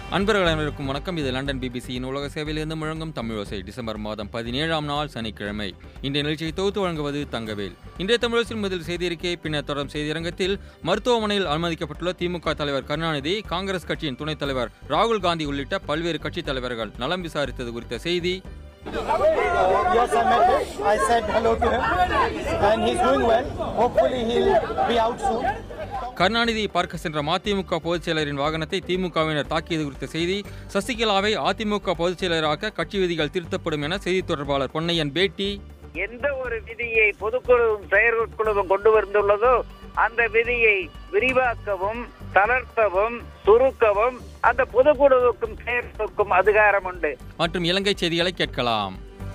அன்பர்கள் அனைவருக்கும் வணக்கம் இது லண்டன் பிபிசியின் உலக சேவையிலிருந்து முழங்கும் தமிழோசை டிசம்பர் மாதம் பதினேழாம் நாள் சனிக்கிழமை இன்றைய நிகழ்ச்சியை தொகுத்து வழங்குவது தங்கவேல் இன்றைய தமிழோசின் முதல் செய்தியறிக்கை பின்னர் தொடரும் செய்தியரங்கத்தில் மருத்துவமனையில் அனுமதிக்கப்பட்டுள்ள திமுக தலைவர் கருணாநிதி காங்கிரஸ் கட்சியின் துணைத் தலைவர் ராகுல் காந்தி உள்ளிட்ட பல்வேறு கட்சித் தலைவர்கள் நலம் விசாரித்தது குறித்த செய்தி Yes, I met him. I said hello to him, and he's doing well. Hopefully, he'll be out soon. கருணாநிதியை பார்க்க சென்ற மதிமுக பொதுச் செயலரின் வாகனத்தை திமுகவினர் தாக்கியது குறித்த செய்தி சசிகலாவை அதிமுக பொதுச் செயலராக கட்சி விதிகள் திருத்தப்படும் என செய்தி தொடர்பாளர் பொன்னையன் பேட்டி எந்த ஒரு விதியை பொதுக்குழுவும் செயற்குழுவும் கொண்டு வந்துள்ளதோ அந்த விதியை விரிவாக்கவும் தளர்த்தவும் சுருக்கவும் அந்த பொதுக்குழுவுக்கும் செயற்குழுவுக்கும் அதிகாரம் உண்டு மற்றும் இலங்கை செய்திகளை கேட்கலாம்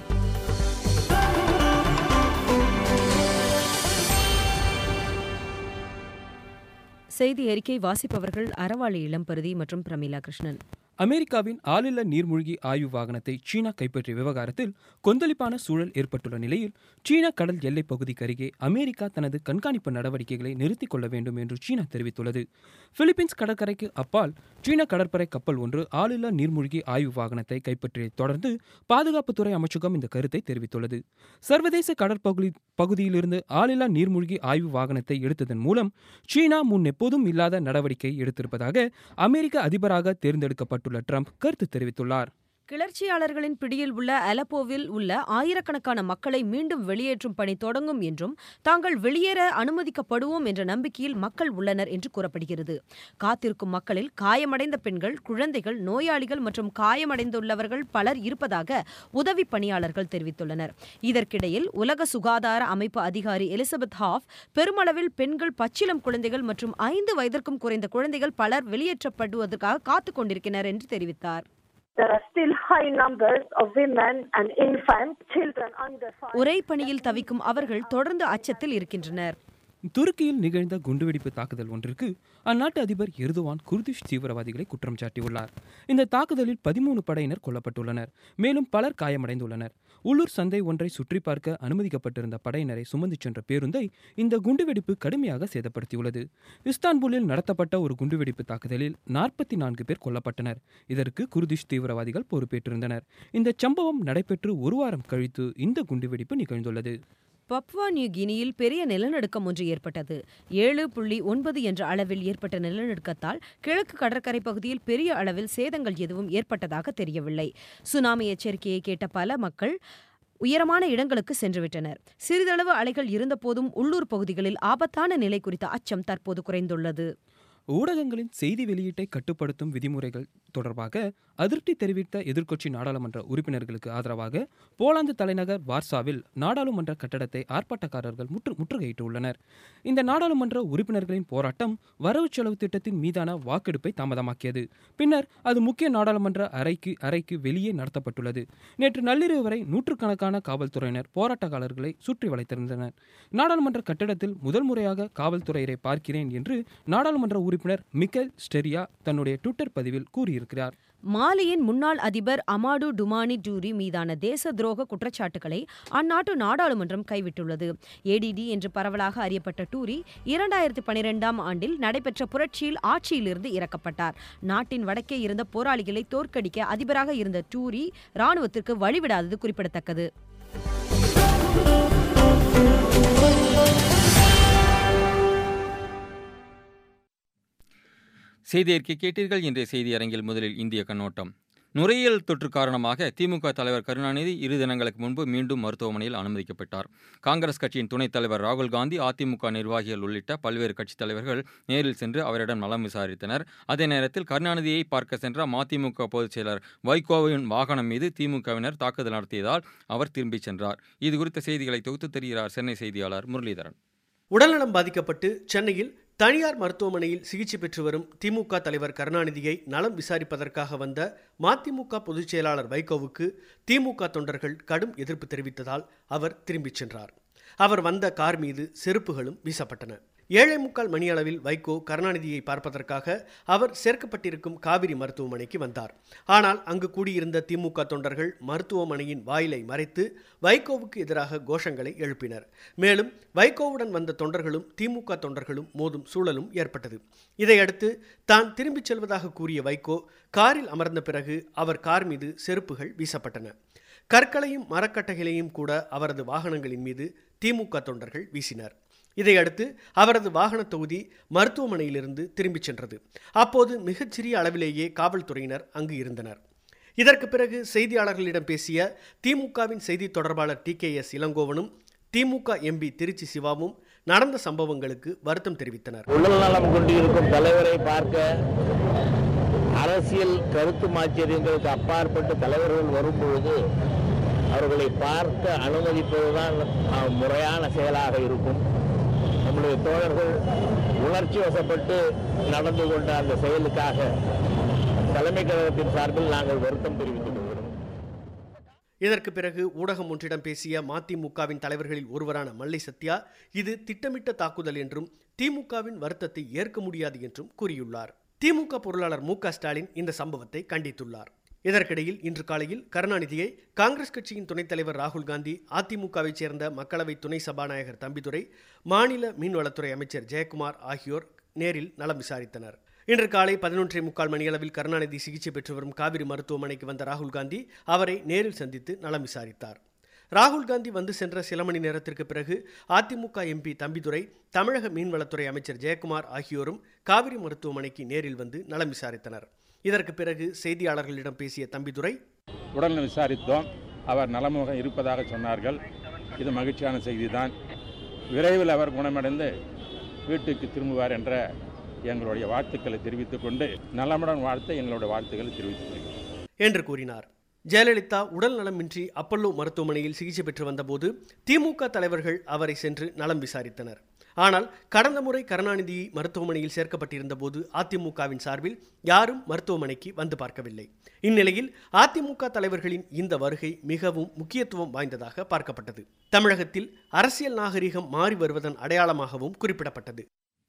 செய்தி அறிக்கை வாசிப்பவர்கள் அறவாளி இளம்பருதி மற்றும் பிரமிளா கிருஷ்ணன் அமெரிக்காவின் ஆளில்லா நீர்மூழ்கி ஆய்வு வாகனத்தை சீனா கைப்பற்றிய விவகாரத்தில் கொந்தளிப்பான சூழல் ஏற்பட்டுள்ள நிலையில் சீன கடல் எல்லைப் பகுதிக்கு அருகே அமெரிக்கா தனது கண்காணிப்பு நடவடிக்கைகளை நிறுத்திக் கொள்ள வேண்டும் என்று சீனா தெரிவித்துள்ளது பிலிப்பீன்ஸ் கடற்கரைக்கு அப்பால் சீன கடற்படை கப்பல் ஒன்று ஆளில்லா நீர்மூழ்கி ஆய்வு வாகனத்தை கைப்பற்றியதைத் தொடர்ந்து பாதுகாப்புத்துறை அமைச்சகம் இந்த கருத்தை தெரிவித்துள்ளது சர்வதேச கடற்பகுதி பகுதியிலிருந்து ஆளில்லா நீர்மூழ்கி ஆய்வு வாகனத்தை எடுத்ததன் மூலம் சீனா முன் எப்போதும் இல்லாத நடவடிக்கை எடுத்திருப்பதாக அமெரிக்க அதிபராக தேர்ந்தெடுக்கப்பட்டுள்ள ட்ரம்ப் கருத்து தெரிவித்துள்ளார் கிளர்ச்சியாளர்களின் பிடியில் உள்ள அலப்போவில் உள்ள ஆயிரக்கணக்கான மக்களை மீண்டும் வெளியேற்றும் பணி தொடங்கும் என்றும் தாங்கள் வெளியேற அனுமதிக்கப்படுவோம் என்ற நம்பிக்கையில் மக்கள் உள்ளனர் என்று கூறப்படுகிறது காத்திருக்கும் மக்களில் காயமடைந்த பெண்கள் குழந்தைகள் நோயாளிகள் மற்றும் காயமடைந்துள்ளவர்கள் பலர் இருப்பதாக உதவி பணியாளர்கள் தெரிவித்துள்ளனர் இதற்கிடையில் உலக சுகாதார அமைப்பு அதிகாரி எலிசபெத் ஹாஃப் பெருமளவில் பெண்கள் பச்சிலம் குழந்தைகள் மற்றும் ஐந்து வயதிற்கும் குறைந்த குழந்தைகள் பலர் வெளியேற்றப்படுவதற்காக காத்துக் கொண்டிருக்கிறார் என்று தெரிவித்தார் There are still high numbers of women and infants, children under five. ஒரே பணியில் தவிக்கும் அவர்கள் தொடர்ந்து அச்சத்தில் இருக்கின்றனர் துருக்கியில் நிகழ்ந்த குண்டுவெடிப்பு தாக்குதல் ஒன்றிற்கு அந்நாட்டு அதிபர் எர்துவான் குர்திஷ் தீவிரவாதிகளை குற்றம் சாட்டியுள்ளார் இந்த தாக்குதலில் பதிமூணு படையினர் கொல்லப்பட்டுள்ளனர் மேலும் பலர் காயமடைந்துள்ளனர் உள்ளூர் சந்தை ஒன்றை சுற்றி பார்க்க அனுமதிக்கப்பட்டிருந்த படையினரை சுமந்துச் சென்ற பேருந்தை இந்த குண்டுவெடிப்பு கடுமையாக சேதப்படுத்தியுள்ளது இஸ்தான்புல்லில் நடத்தப்பட்ட ஒரு குண்டுவெடிப்பு தாக்குதலில் நாற்பத்தி நான்கு பேர் கொல்லப்பட்டனர் இதற்கு குர்திஷ் தீவிரவாதிகள் பொறுப்பேற்றிருந்தனர் இந்த சம்பவம் நடைபெற்று ஒரு வாரம் கழித்து இந்த குண்டுவெடிப்பு நிகழ்ந்துள்ளது பப்வா நியூ கினியில் பெரிய நிலநடுக்கம் ஒன்று ஏற்பட்டது ஏழு புள்ளி ஒன்பது என்ற அளவில் ஏற்பட்ட நிலநடுக்கத்தால் கிழக்கு கடற்கரை பகுதியில் பெரிய அளவில் சேதங்கள் எதுவும் ஏற்பட்டதாக தெரியவில்லை சுனாமி எச்சரிக்கையை கேட்ட பல மக்கள் உயரமான இடங்களுக்கு சென்றுவிட்டனர் சிறிதளவு அலைகள் இருந்தபோதும் உள்ளூர் பகுதிகளில் ஆபத்தான நிலை குறித்த அச்சம் தற்போது குறைந்துள்ளது ஊடகங்களின் செய்தி வெளியீட்டை கட்டுப்படுத்தும் விதிமுறைகள் தொடர்பாக அதிருப்தி தெரிவித்த எதிர்க்கட்சி நாடாளுமன்ற உறுப்பினர்களுக்கு ஆதரவாக போலாந்து தலைநகர் வார்சாவில் நாடாளுமன்ற கட்டடத்தை ஆர்ப்பாட்டக்காரர்கள் முற்று முற்றுகையிட்டுள்ளனர் இந்த நாடாளுமன்ற உறுப்பினர்களின் போராட்டம் வரவு செலவு திட்டத்தின் மீதான வாக்கெடுப்பை தாமதமாக்கியது பின்னர் அது முக்கிய நாடாளுமன்ற அறைக்கு அறைக்கு வெளியே நடத்தப்பட்டுள்ளது நேற்று நள்ளிரவு வரை நூற்றுக்கணக்கான காவல்துறையினர் போராட்டக்காரர்களை சுற்றி வளைத்திருந்தனர் நாடாளுமன்ற கட்டடத்தில் முதல் முறையாக காவல்துறையரை பார்க்கிறேன் என்று நாடாளுமன்ற உறுப்பினர் மிக்கேல் ஸ்டெரியா தன்னுடைய ட்விட்டர் பதிவில் கூறியிருக்கிறார் மாலியின் முன்னாள் அதிபர் அமாடு டுமானி டூரி மீதான தேச துரோக குற்றச்சாட்டுகளை அந்நாட்டு நாடாளுமன்றம் கைவிட்டுள்ளது ஏடிடி என்று பரவலாக அறியப்பட்ட டூரி இரண்டாயிரத்தி பனிரெண்டாம் ஆண்டில் நடைபெற்ற புரட்சியில் ஆட்சியிலிருந்து இறக்கப்பட்டார் நாட்டின் வடக்கே இருந்த போராளிகளை தோற்கடிக்க அதிபராக இருந்த டூரி ராணுவத்திற்கு வழிவிடாதது குறிப்பிடத்தக்கது செய்தி அறிக்கை கேட்டீர்கள் இன்றைய செய்தி அரங்கில் முதலில் இந்திய கண்ணோட்டம் நுரையீரல் தொற்று காரணமாக திமுக தலைவர் கருணாநிதி இரு தினங்களுக்கு முன்பு மீண்டும் மருத்துவமனையில் அனுமதிக்கப்பட்டார் காங்கிரஸ் கட்சியின் துணைத் தலைவர் ராகுல் காந்தி அதிமுக நிர்வாகிகள் உள்ளிட்ட பல்வேறு கட்சித் தலைவர்கள் நேரில் சென்று அவரிடம் நலம் விசாரித்தனர் அதே நேரத்தில் கருணாநிதியை பார்க்க சென்ற மதிமுக பொதுச் செயலர் வைகோவின் வாகனம் மீது திமுகவினர் தாக்குதல் நடத்தியதால் அவர் திரும்பிச் சென்றார் இது குறித்த செய்திகளை தொகுத்து தருகிறார் சென்னை செய்தியாளர் முரளிதரன் உடல்நலம் பாதிக்கப்பட்டு சென்னையில் தனியார் மருத்துவமனையில் சிகிச்சை பெற்று வரும் திமுக தலைவர் கருணாநிதியை நலம் விசாரிப்பதற்காக வந்த மதிமுக பொதுச் செயலாளர் வைகோவுக்கு திமுக தொண்டர்கள் கடும் எதிர்ப்பு தெரிவித்ததால் அவர் திரும்பிச் சென்றார் அவர் வந்த கார் மீது செருப்புகளும் வீசப்பட்டன ஏழை முக்கால் மணி அளவில் வைகோ கருணாநிதியை பார்ப்பதற்காக அவர் சேர்க்கப்பட்டிருக்கும் காவிரி மருத்துவமனைக்கு வந்தார் ஆனால் அங்கு கூடியிருந்த திமுக தொண்டர்கள் மருத்துவமனையின் வாயிலை மறைத்து வைகோவுக்கு எதிராக கோஷங்களை எழுப்பினர் மேலும் வைகோவுடன் வந்த தொண்டர்களும் திமுக தொண்டர்களும் மோதும் சூழலும் ஏற்பட்டது இதையடுத்து தான் திரும்பிச் செல்வதாக கூறிய வைகோ காரில் அமர்ந்த பிறகு அவர் கார் மீது செருப்புகள் வீசப்பட்டன கற்களையும் மரக்கட்டைகளையும் கூட அவரது வாகனங்களின் மீது திமுக தொண்டர்கள் வீசினர் இதையடுத்து அவரது வாகன தொகுதி மருத்துவமனையிலிருந்து திரும்பிச் சென்றது அப்போது மிகச்சிறிய அளவிலேயே காவல்துறையினர் அங்கு இருந்தனர் இதற்கு பிறகு செய்தியாளர்களிடம் பேசிய திமுகவின் செய்தி தொடர்பாளர் டி கே எஸ் இளங்கோவனும் திமுக எம்பி திருச்சி சிவாவும் நடந்த சம்பவங்களுக்கு வருத்தம் தெரிவித்தனர் உடல் நலம் கொண்டிருக்கும் தலைவரை பார்க்க அரசியல் கருத்து மாச்சரியங்களுக்கு அப்பாற்பட்டு தலைவர்கள் வரும்பொழுது அவர்களை பார்க்க அனுமதிப்பதுதான் அஹ், முறையான செயலாக இருக்கும் நம்முடைய தோழர்கள் உணர்ச்சி வசப்பட்டு நடந்து கொண்ட அந்த செயலுக்காக தலைமை கழகத்தின் சார்பில் நாங்கள் வருத்தம் தெரிவித்துக் கொள்கிறோம் இதற்கு பிறகு ஊடகம் ஒன்றிடம் பேசிய மதிமுகவின் தலைவர்களில் ஒருவரான மல்லை சத்யா இது திட்டமிட்ட தாக்குதல் என்றும் திமுகவின் வருத்தத்தை ஏற்க முடியாது என்றும் கூறியுள்ளார் திமுக பொருளாளர் மு க ஸ்டாலின் இந்த சம்பவத்தை கண்டித்துள்ளார் இதற்கிடையில் இன்று காலையில் கருணாநிதியை காங்கிரஸ் கட்சியின் துணைத் தலைவர் ராகுல் காந்தி அதிமுகவைச் சேர்ந்த மக்களவை துணை சபாநாயகர் தம்பிதுரை மாநில மீன்வளத்துறை அமைச்சர் ஜெயக்குமார் ஆகியோர் நேரில் நலம் விசாரித்தனர் இன்று காலை பதினொன்றே முக்கால் மணியளவில் கருணாநிதி சிகிச்சை பெற்று வரும் காவிரி மருத்துவமனைக்கு வந்த ராகுல் காந்தி அவரை நேரில் சந்தித்து நலம் விசாரித்தார் ராகுல் காந்தி வந்து சென்ற சில மணி நேரத்திற்கு பிறகு அதிமுக எம்பி தம்பிதுரை தமிழக மீன்வளத்துறை அமைச்சர் ஜெயக்குமார் ஆகியோரும் காவிரி மருத்துவமனைக்கு நேரில் வந்து நலம் விசாரித்தனர் இதற்கு பிறகு செய்தியாளர்களிடம் பேசிய தம்பிதுரை உடல்நலம் விசாரித்தோம் அவர் நலமுக இருப்பதாக சொன்னார்கள் இது மகிழ்ச்சியான செய்திதான் விரைவில் அவர் குணமடைந்து வீட்டுக்கு திரும்புவார் என்ற எங்களுடைய வாழ்த்துக்களை தெரிவித்துக் கொண்டு நலமுடன் வாழ்த்த எங்களுடைய வாழ்த்துக்களை தெரிவித்துக் கொள்கிறேன் என்று கூறினார் ஜெயலலிதா உடல் நலமின்றி அப்பல்லோ மருத்துவமனையில் சிகிச்சை பெற்று வந்தபோது திமுக தலைவர்கள் அவரை சென்று நலம் விசாரித்தனர் ஆனால் கடந்த முறை கருணாநிதி மருத்துவமனையில் சேர்க்கப்பட்டிருந்த போது அதிமுகவின் சார்பில் யாரும் மருத்துவமனைக்கு வந்து பார்க்கவில்லை இந்நிலையில் அதிமுக தலைவர்களின் இந்த வருகை மிகவும் முக்கியத்துவம் வாய்ந்ததாக பார்க்கப்பட்டது தமிழகத்தில் அரசியல் நாகரிகம் மாறி வருவதன் அடையாளமாகவும் குறிப்பிடப்பட்டது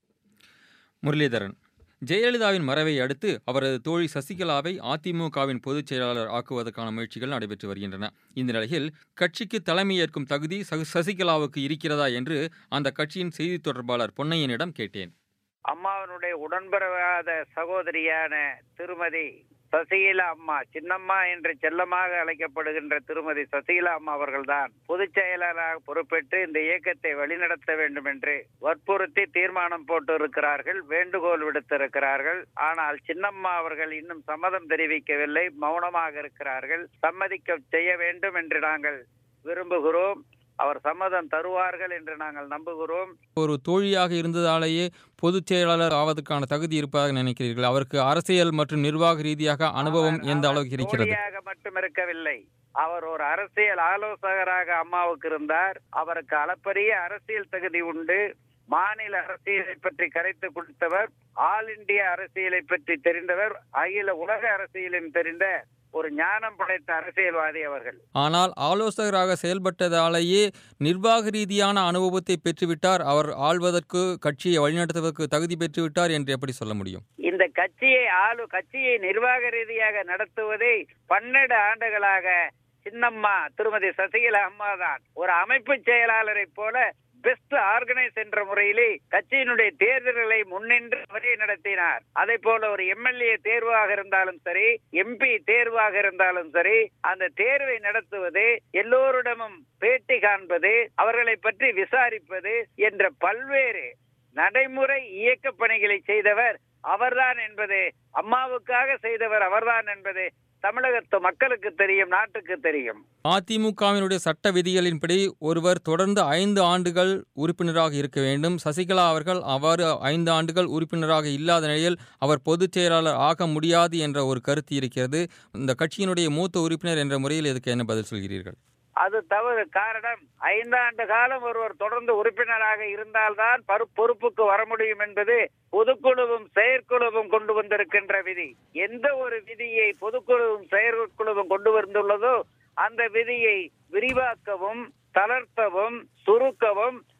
முரளிதரன் ஜெயலலிதாவின் மறைவை அடுத்து அவரது தோழி சசிகலாவை அதிமுகவின் பொதுச் செயலாளர் ஆக்குவதற்கான முயற்சிகள் நடைபெற்று வருகின்றன இந்த நிலையில் கட்சிக்கு தலைமையேற்கும் தகுதி ச- சசிகலாவுக்கு இருக்கிறதா என்று அந்த கட்சியின் செய்தி தொடர்பாளர் பொன்னையனிடம் கேட்டேன் அம்மாவனுடைய உடன்பெறாத சகோதரியான திருமதி சசிகலா அம்மா சின்னம்மா என்று செல்லமாக அழைக்கப்படுகின்ற திருமதி சசிகலா அம்மா அவர்கள்தான் பொதுச் செயலாளராக பொறுப்பேற்று இந்த இயக்கத்தை வழிநடத்த வேண்டும் என்று வற்புறுத்தி தீர்மானம் போட்டு இருக்கிறார்கள் வேண்டுகோள் விடுத்திருக்கிறார்கள் ஆனால் சின்னம்மா அவர்கள் இன்னும் சம்மதம் தெரிவிக்கவில்லை மௌனமாக இருக்கிறார்கள் சம்மதிக்க செய்ய வேண்டும் என்று நாங்கள் விரும்புகிறோம் அவர் சம்மதம் தருவார்கள் என்று நாங்கள் நம்புகிறோம் ஒரு தோழியாக இருந்ததாலேயே பொதுச் செயலாளர் ஆவதற்கான தகுதி இருப்பதாக நினைக்கிறீர்கள் அவருக்கு அரசியல் மற்றும் நிர்வாக ரீதியாக அனுபவம் அவர் எந்த அவர் அளவுக்கு இருக்கிறது தோழியாக மட்டும் இருக்கவில்லை அவர் ஒரு அரசியல் ஆலோசகராக அம்மாவுக்கு இருந்தார் அவருக்கு அளப்பரிய அரசியல் தகுதி உண்டு மாநில அரசியலை பற்றி கரைத்து கொடுத்தவர் ஆல் இந்தியா அரசியலை பற்றி தெரிந்தவர் அகில உலக அரசியலின் தெரிந்த ஒரு ஞானம் படைத்த அரசியல்வாதி அவர்கள் ஆனால் ஆலோசகராக செயல்பட்டதாலேயே நிர்வாக ரீதியான அனுபவத்தை பெற்றுவிட்டார் அவர் ஆள்வதற்கு கட்சியை வழிநடத்துவதற்கு தகுதி பெற்றுவிட்டார் என்று எப்படி சொல்ல முடியும் இந்த கட்சியை ஆளு கட்சியை நிர்வாக ரீதியாக நடத்துவதை பன்னெண்டு ஆண்டுகளாக சின்னம்மா திருமதி சசிகலா அம்மா தான் ஒரு அமைப்பு செயலாளரை போல பெஸ்ட் ஆர்கனைஸ் என்ற முறையிலே கட்சியினுடைய தேர்தல்களை முன்னின்று அவரே நடத்தினார் அதே போல ஒரு எம்எல்ஏ தேர்வாக இருந்தாலும் சரி எம்பி தேர்வாக இருந்தாலும் சரி அந்த தேர்வை நடத்துவது எல்லோரிடமும் பேட்டி காண்பது அவர்களை பற்றி விசாரிப்பது என்ற பல்வேறு நடைமுறை இயக்க பணிகளை செய்தவர் அவர்தான் என்பது அம்மாவுக்காக செய்தவர் அவர்தான் என்பது தமிழகத்து மக்களுக்கு தெரியும் நாட்டுக்கு தெரியும் அதிமுகவினுடைய சட்ட விதிகளின்படி ஒருவர் தொடர்ந்து ஐந்து ஆண்டுகள் உறுப்பினராக இருக்க வேண்டும் சசிகலா அவர்கள் அவ்வாறு ஐந்து ஆண்டுகள் உறுப்பினராக இல்லாத நிலையில் அவர் பொதுச் செயலாளர் ஆக முடியாது என்ற ஒரு கருத்து இருக்கிறது இந்த கட்சியினுடைய மூத்த உறுப்பினர் என்ற முறையில் இதுக்கு என்ன பதில் சொல்கிறீர்கள் அது தவறு காரணம் ஐந்தாண்டு காலம் ஒருவர் தொடர்ந்து உறுப்பினராக இருந்தால்தான் பரு பொறுப்புக்கு வர முடியும் என்பது பொதுக்குழுவும் செயற்குழுவும் கொண்டு வந்திருக்கின்ற விதி எந்த ஒரு விதியை பொதுக்குழுவும் செயற்குழுவும் கொண்டு வந்துள்ளதோ அந்த விதியை விரிவாக்கவும் தளர்த்தவும் சுருக்கவும்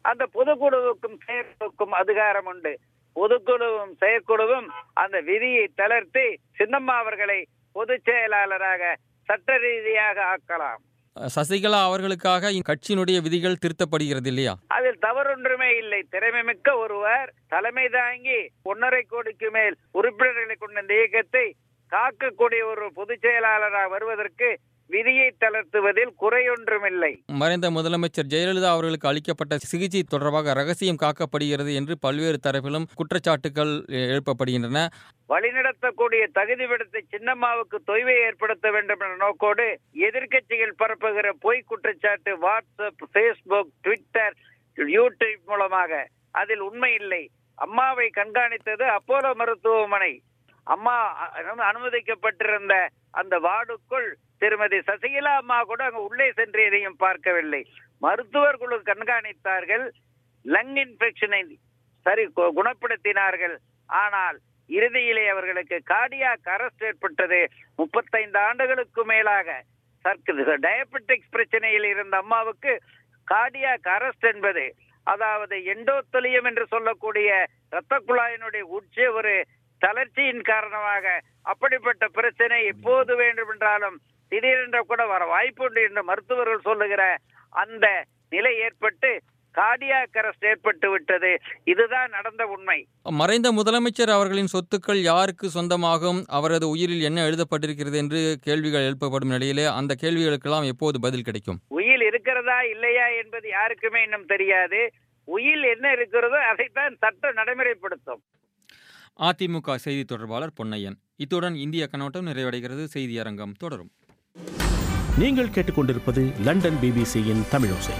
அந்த பொதுக்குழுவுக்கும் செயற்குழுவுக்கும் அதிகாரம் உண்டு பொதுக்குழுவும் செயற்குழுவும் அந்த விதியை தளர்த்தி சின்னம்மா அவர்களை பொதுச் செயலாளராக சட்ட ரீதியாக ஆக்கலாம் சசிகலா அவர்களுக்காக கட்சியினுடைய விதிகள் திருத்தப்படுகிறது இல்லையா அதில் தவறொன்றுமே இல்லை திறமை மிக்க ஒருவர் தலைமை தாங்கி ஒன்றரை கோடிக்கு மேல் உறுப்பினர்களை கொண்ட இந்த இயக்கத்தை காக்கக்கூடிய ஒரு பொதுச் செயலாளராக வருவதற்கு விதியை தளர்த்துவதில் குறையொன்றுமில்லை மறைந்த முதலமைச்சர் ஜெயலலிதா அவர்களுக்கு அளிக்கப்பட்ட சிகிச்சை தொடர்பாக ரகசியம் காக்கப்படுகிறது என்று பல்வேறு தரப்பிலும் குற்றச்சாட்டுகள் எழுப்பப்படுகின்றன வழிநடத்தக்கூடிய தகுதி விடத்தை சின்னம்மாவுக்கு தொய்வை ஏற்படுத்த வேண்டும் என்ற நோக்கோடு எதிர்க்கட்சிகள் பரப்புகிற பொய் குற்றச்சாட்டு வாட்ஸ்அப் பேஸ்புக் ட்விட்டர் யூடியூப் மூலமாக அதில் உண்மை இல்லை அம்மாவை கண்காணித்தது அப்போலோ மருத்துவமனை அம்மா அனு- அனுமதிக்கப்பட்டிருந்த அந்த வார்டுக்குள் திருமதி சசிகலா அம்மா கூட அங்க உள்ளே சென்று எதையும் பார்க்கவில்லை மருத்துவர் குழு கண்காணித்தார்கள் லங் இன்ஃபெக்ஷனை சரி கு- குணப்படுத்தினார்கள் ஆனால் இறுதியிலே அவர்களுக்கு கார்டியாக் அரெஸ்ட் ஏற்பட்டது முப்பத்தைந்து ஆண்டுகளுக்கு மேலாக சர்க்கு டயபெட்டிக்ஸ் பிரச்சனையில் இருந்த அம்மாவுக்கு கார்டியாக் அரெஸ்ட் என்பது அதாவது எண்டோத்தலியம் என்று சொல்லக்கூடிய இரத்த குழாயினுடைய உச்ச ஒரு தளர்ச்சியின் காரணமாக அப்படிப்பட்ட பிரச்சனை எப்போது வேண்டுமென்றாலும் திடீரென்று கூட வர வாய்ப்புண்டு என்று மருத்துவர்கள் சொல்லுகிற அந்த நிலை ஏற்பட்டு கார்டியாக் அரெஸ்ட் ஏற்பட்டு விட்டது இதுதான் நடந்த உண்மை மறைந்த முதலமைச்சர் அவர்களின் சொத்துக்கள் யாருக்கு சொந்தமாகும் அவரது உயிரில் என்ன எழுதப்பட்டிருக்கிறது என்று கேள்விகள் எழுப்பப்படும் நிலையிலே அந்த கேள்விகளுக்கெல்லாம் எப்போது பதில் கிடைக்கும் உயில் இருக்கிறதா இல்லையா என்பது யாருக்குமே இன்னும் தெரியாது உயில் என்ன இருக்கிறதோ அதைத்தான் சட்டம் நடைமுறைப்படுத்தும் அதிமுக செய்தி தொடர்பாளர் பொன்னையன் இத்துடன் இந்திய கண்ணோட்டம் நிறைவடைகிறது செய்தி அரங்கம் தொடரும் நீங்கள் கேட்டுக்கொண்டிருப்பது லண்டன் பிபிசியின் தமிழோசை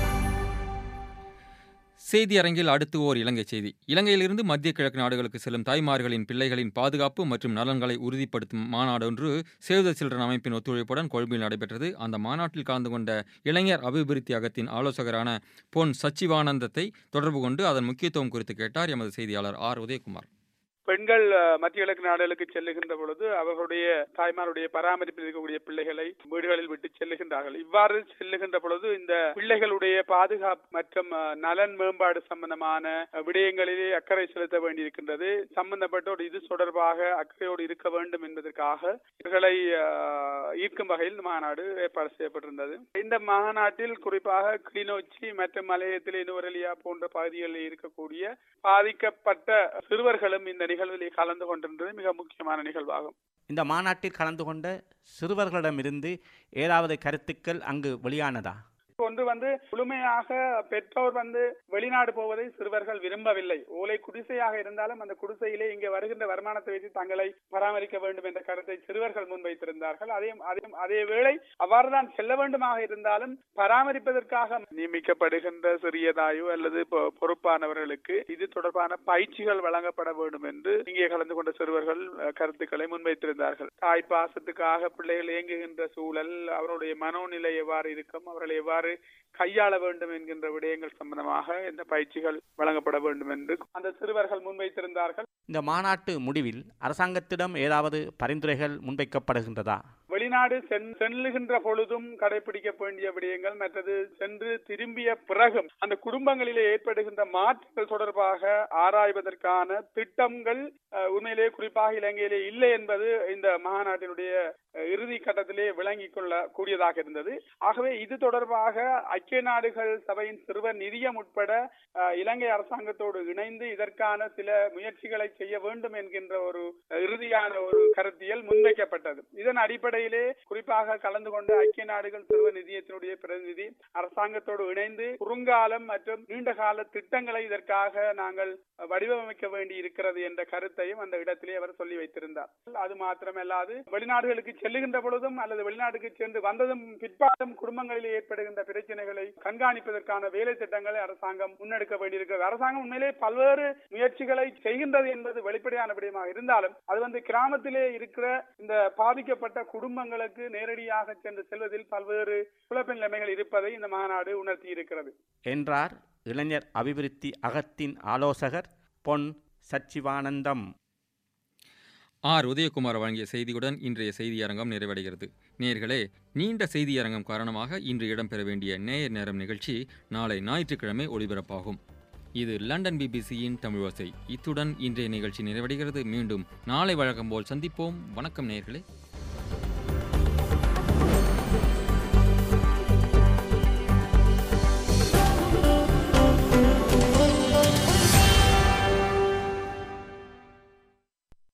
செய்தி அரங்கில் அடுத்து ஓர் இலங்கை செய்தி இலங்கையிலிருந்து மத்திய கிழக்கு நாடுகளுக்கு செல்லும் தாய்மார்களின் பிள்ளைகளின் பாதுகாப்பு மற்றும் நலன்களை உறுதிப்படுத்தும் மாநாடொன்று சேவ் த சில்ட்ரன் அமைப்பின் ஒத்துழைப்புடன் கொழும்பில் நடைபெற்றது அந்த மாநாட்டில் கலந்து கொண்ட இளைஞர் அபிவிருத்தி அகத்தின் ஆலோசகரான பொன் சச்சிவானந்தத்தை தொடர்பு கொண்டு அதன் முக்கியத்துவம் குறித்து கேட்டார் எமது செய்தியாளர் ஆர் உதயகுமார் பெண்கள் அஹ், மத்திய கிழக்கு நாடுகளுக்கு செல்லுகின்ற பொழுது அவர்களுடைய தாய்மாருடைய பராமரிப்பில் இருக்கக்கூடிய பிள்ளைகளை வீடுகளில் விட்டு செல்லுகின்றார்கள் இவ்வாறு செல்லுகின்ற பொழுது இந்த பிள்ளைகளுடைய பாதுகாப்பு மற்றும் அஹ், நலன் மேம்பாடு சம்பந்தமான அஹ், விடயங்களிலே அக்கறை செலுத்த வேண்டியிருக்கின்றது சம்பந்தப்பட்டோர் இது தொடர்பாக அக்கறையோடு இருக்க வேண்டும் என்பதற்காக இவர்களை அஹ், ஈர்க்கும் வகையில் இந்த மாநாடு ஏற்பாடு செய்யப்பட்டிருந்தது இந்த மாநாட்டில் குறிப்பாக கிளிநொச்சி மற்றும் மலையத்திலே நுவரெலியா போன்ற பகுதிகளில் இருக்கக்கூடிய பாதிக்கப்பட்ட சிறுவர்களும் இந்த நிகழ்வில் கலந்து கொண்டிருந்தது மிக முக்கியமான நிகழ்வாகும் இந்த மாநாட்டில் கலந்து கொண்ட சிறுவர்களிடமிருந்து ஏதாவது கருத்துக்கள் அங்கு வெளியானதா ஒன்று வந்து முழுமையாக பெற்றோர் வந்து வெளிநாடு போவதை சிறுவர்கள் விரும்பவில்லை ஓலை குடிசையாக இருந்தாலும் அந்த குடிசையிலே இங்கே வருகின்ற வருமானத்தை வைத்து தங்களை பராமரிக்க வேண்டும் என்ற கருத்தை சிறுவர்கள் முன்வைத்திருந்தார்கள் அதே அதே அதே வேளை அவ்வாறுதான் செல்ல வேண்டுமாக இருந்தாலும் பராமரிப்பதற்காக நியமிக்கப்படுகின்ற சிறியதாயோ அல்லது பொ- பொறுப்பானவர்களுக்கு இது தொடர்பான பயிற்சிகள் வழங்கப்பட வேண்டும் என்று இங்கே கலந்து கொண்ட சிறுவர்கள் அஹ், கருத்துக்களை முன்வைத்திருந்தார்கள் தாய் பாசத்துக்காக பிள்ளைகள் இயங்குகின்ற சூழல் அவருடைய மனோநிலை எவ்வாறு இருக்கும் அவர்களை எவ்வாறு கையாள வேண்டும் என்கின்ற விடயங்கள் சம்பந்தமாக இந்த பயிற்சிகள் வழங்கப்பட வேண்டும் என்று அந்த சிறுவர்கள் முன்வைத்திருந்தார்கள் இந்த மாநாட்டு முடிவில் அரசாங்கத்திடம் ஏதாவது பரிந்துரைகள் முன்வைக்கப்படுகின்றதா வெளிநாடு சென்- செல்லுகின்ற பொழுதும் கடைபிடிக்க வேண்டிய விடயங்கள் மற்றது சென்று திரும்பிய பிறகும் அந்த குடும்பங்களிலே ஏற்படுகின்ற மாற்றங்கள் தொடர்பாக ஆராய்வதற்கான திட்டங்கள் அஹ், உண்மையிலேயே குறிப்பாக இலங்கையிலே இல்லை என்பது இந்த மாநாட்டினுடைய அஹ், இறுதி கட்டத்திலே விளங்கிக் கொள்ள கூடியதாக இருந்தது ஆகவே இது தொடர்பாக ஐக்கிய நாடுகள் சபையின் சிறுவர் நிதியம் உட்பட அஹ், இலங்கை அரசாங்கத்தோடு இணைந்து இதற்கான சில முயற்சிகளை செய்ய வேண்டும் என்கின்ற ஒரு அஹ், இறுதியான ஒரு கருத்தியல் முன்வைக்கப்பட்டது இதன் அடிப்படையிலே குறிப்பாக கலந்து கொண்ட ஐக்கிய நாடுகள் சிறுவர் நிதியத்தினுடைய பிரதிநிதி அரசாங்கத்தோடு இணைந்து குறுங்காலம் மற்றும் நீண்டகால திட்டங்களை இதற்காக நாங்கள் வடிவமைக்க வேண்டி இருக்கிறது என்ற கருத்தையும் அந்த இடத்திலே அவர் சொல்லி வைத்திருந்தார் அது மாத்திரமல்லாது வெளிநாடுகளுக்கு செல்லுகின்ற பொழுதும் அல்லது வெளிநாட்டுக்கு சென்று வந்ததும் பிற்பாடும் குடும்பங்களிலே ஏற்படுகின்ற பிரச்சனைகளை கண்காணிப்பதற்கான வேலை திட்டங்களை அரசாங்கம் முன்னெடுக்க வேண்டியிருக்கிறது அரசாங்கம் உண்மையிலே பல்வேறு முயற்சிகளை செய்கின்றது என்பது வெளிப்படையான விடயமாக இருந்தாலும் அது வந்து கிராமத்திலே இருக்கிற இந்த பாதிக்கப்பட்ட குடும்பங்களுக்கு நேரடியாக சென்று செல்வதில் பல்வேறு குழப்ப நிலைமைகள் இருப்பதை இந்த மாநாடு உணர்த்தி இருக்கிறது என்றார் இளைஞர் அபிவிருத்தி அகத்தின் ஆலோசகர் பொன் சச்சிவானந்தம் ஆர் உதயகுமார் வழங்கிய செய்தியுடன் இன்றைய செய்தி அரங்கம் நிறைவடைகிறது நேயர்களே நீண்ட செய்தியரங்கம் காரணமாக இன்று இடம்பெற வேண்டிய நேயர் நேரம் நிகழ்ச்சி நாளை ஞாயிற்றுக்கிழமை ஒளிபரப்பாகும் இது லண்டன் பிபிசியின் தமிழோசை இத்துடன் இன்றைய நிகழ்ச்சி நிறைவடைகிறது மீண்டும் நாளை வழக்கம் போல் சந்திப்போம் வணக்கம் நேயர்களே